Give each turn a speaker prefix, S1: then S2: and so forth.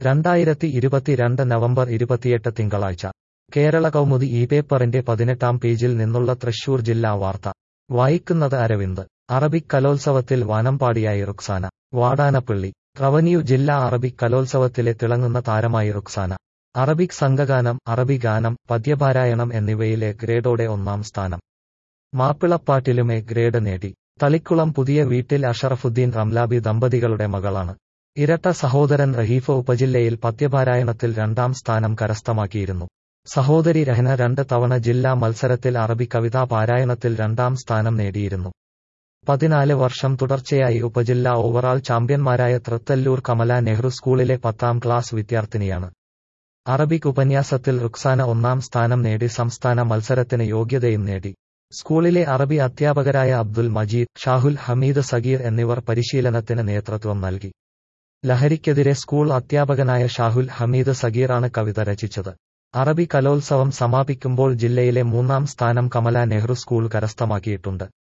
S1: രണ്ടായിരത്തി ഇരുപത്തിരണ്ട് നവംബർ ഇരുപത്തിയെട്ട് തിങ്കളാഴ്ച കേരള കൗമുദി ഈ പേപ്പറിന്റെ പതിനെട്ടാം പേജിൽ നിന്നുള്ള തൃശൂർ ജില്ലാ വാർത്ത വായിക്കുന്നത് അരവിന്ദ് അറബിക് കലോത്സവത്തിൽ വാനമ്പാടിയായി റുക്സാന വാടാനപ്പള്ളി റവന്യൂ ജില്ലാ അറബിക് കലോത്സവത്തിലെ തിളങ്ങുന്ന താരമായി റുക്സാന അറബിക് സംഘഗാനം അറബി ഗാനം പദ്യപാരായണം എന്നിവയിലെ ഗ്രേഡോടെ ഒന്നാം സ്ഥാനം മാപ്പിളപ്പാട്ടിലും എ ഗ്രേഡ് നേടി തളിക്കുളം പുതിയ വീട്ടിൽ അഷറഫുദ്ദീൻ റംലാബി ദമ്പതികളുടെ മകളാണ് ഇരട്ട സഹോദരൻ റഹീഫ് ഉപജില്ലയിൽ പദ്യപാരായണത്തിൽ രണ്ടാം സ്ഥാനം കരസ്ഥമാക്കിയിരുന്നു സഹോദരി രഹന രണ്ട് തവണ ജില്ലാ മത്സരത്തിൽ അറബി കവിതാ പാരായണത്തിൽ രണ്ടാം സ്ഥാനം നേടിയിരുന്നു പതിനാല് വർഷം തുടർച്ചയായി ഉപജില്ലാ ഓവറാൾ ചാമ്പ്യന്മാരായ തൃത്തല്ലൂർ കമല നെഹ്റു സ്കൂളിലെ പത്താം ക്ലാസ് വിദ്യാർത്ഥിനിയാണ് അറബിക് ഉപന്യാസത്തിൽ റുക്സാന ഒന്നാം സ്ഥാനം നേടി സംസ്ഥാന മത്സരത്തിന് യോഗ്യതയും നേടി സ്കൂളിലെ അറബി അധ്യാപകരായ അബ്ദുൽ മജീദ് ഷാഹുൽ ഹമീദ് സഗീർ എന്നിവർ പരിശീലനത്തിന് നേതൃത്വം നൽകി ലഹരിക്കെതിരെ സ്കൂൾ അധ്യാപകനായ ഷാഹുൽ ഹമീദ് സഗീറാണ് കവിത രചിച്ചത് അറബി കലോത്സവം സമാപിക്കുമ്പോൾ ജില്ലയിലെ മൂന്നാം സ്ഥാനം കമല നെഹ്റു സ്കൂൾ കരസ്ഥമാക്കിയിട്ടുണ്ട്